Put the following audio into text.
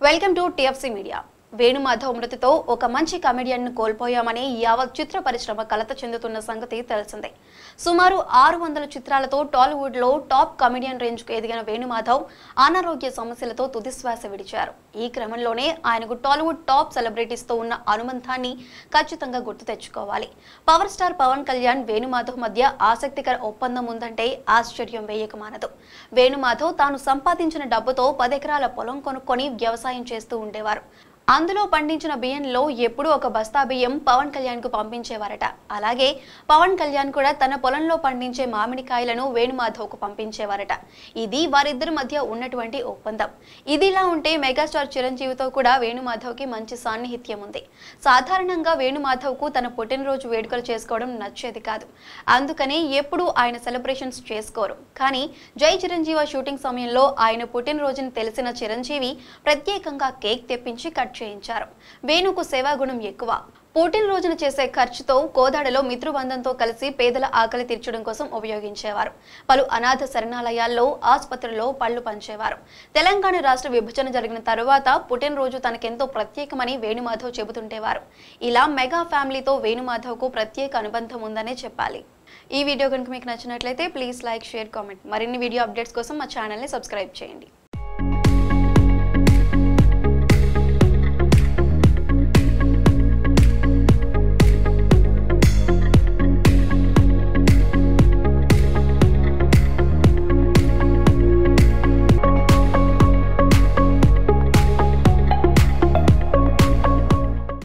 welcome to TFC media Venumadhav మృతితో ఒక మంచి కమెడియన్ను కోల్పోయామని యావత్ చిత్ర పరిశ్రమ కలత చెందుతున్న సంగతి తెలిసిందే సుమారు ఆరు వందల చిత్రాలతో టాలీవుడ్లో టాప్ కమెడియన్ రేంజ్కు ఎదిగిన వేణుమాధవ్ అనారోగ్య సమస్యలతో తుదిశ్వాస విడిచారు ఈ క్రమంలోనే ఆయనకు టాలీవుడ్ టాప్ సెలబ్రిటీస్తో ఉన్న అనుబంధాన్ని ఖచ్చితంగా గుర్తు తెచ్చుకోవాలి పవర్ స్టార్ పవన్ కళ్యాణ్ వేణుమాధవ్ మధ్య ఆసక్తికర ఒప్పందం ఉందంటే ఆశ్చర్యం వేయక మానదు వేణుమాధవ్ తాను సంపాదించిన డబ్బుతో పదెకరాల పొలం కొనుక్కొని వ్యవసాయం చేస్తూ ఉండేవారు అందులో పండించిన బియ్యంలో ఎప్పుడూ ఒక బస్తా బియ్యం పవన్ కళ్యాణ్ కు పంపించేవారట అలాగే పవన్ కళ్యాణ్ కూడా తన పొలంలో పండించే మామిడికాయలను వేణుమాధవ్ కు పంపించేవారట ఇది వారిద్దరి మధ్య ఉన్నటువంటి ఒప్పందం ఇదిలా ఉంటే మెగాస్టార్ చిరంజీవితో కూడా వేణుమాధవ్ కి మంచి సాన్నిహిత్యం ఉంది సాధారణంగా వేణుమాధవ్ కు తన పుట్టినరోజు వేడుకలు చేసుకోవడం నచ్చేది కాదు అందుకనే ఎప్పుడూ ఆయన సెలబ్రేషన్స్ చేసుకోరు కానీ జై చిరంజీవ షూటింగ్ సమయంలో ఆయన పుట్టినరోజుని తెలిసిన చిరంజీవి ప్రత్యేకంగా కేక్ తెప్పించి కట్ చేయించారు వేణుకు సేవాగుణం ఎక్కువ పుట్టినరోజున చేసే ఖర్చుతో కోదాడలో మిత్రుబంధంతో కలిసి పేదల ఆకలి తీర్చడం కోసం ఉపయోగించేవారు పలు అనాథ శరణాలయాల్లో ఆసుపత్రుల్లో పళ్ళు పంచేవారు తెలంగాణ రాష్ట్ర విభజన జరిగిన తరువాత పుట్టినరోజు తనకెంతో ప్రత్యేకమని వేణుమాధవ్ చెబుతుంటేవారు ఇలా మెగా ఫ్యామిలీతో వేణుమాధవ్కు ప్రత్యేక అనుబంధం ఉందనే చెప్పాలి ఈ వీడియో కనుక మీకు నచ్చినట్లయితే ప్లీజ్ లైక్ షేర్ కామెంట్ మరిన్ని వీడియో అప్డేట్స్ కోసం మా ఛానల్ని సబ్స్క్రైబ్ చేయండి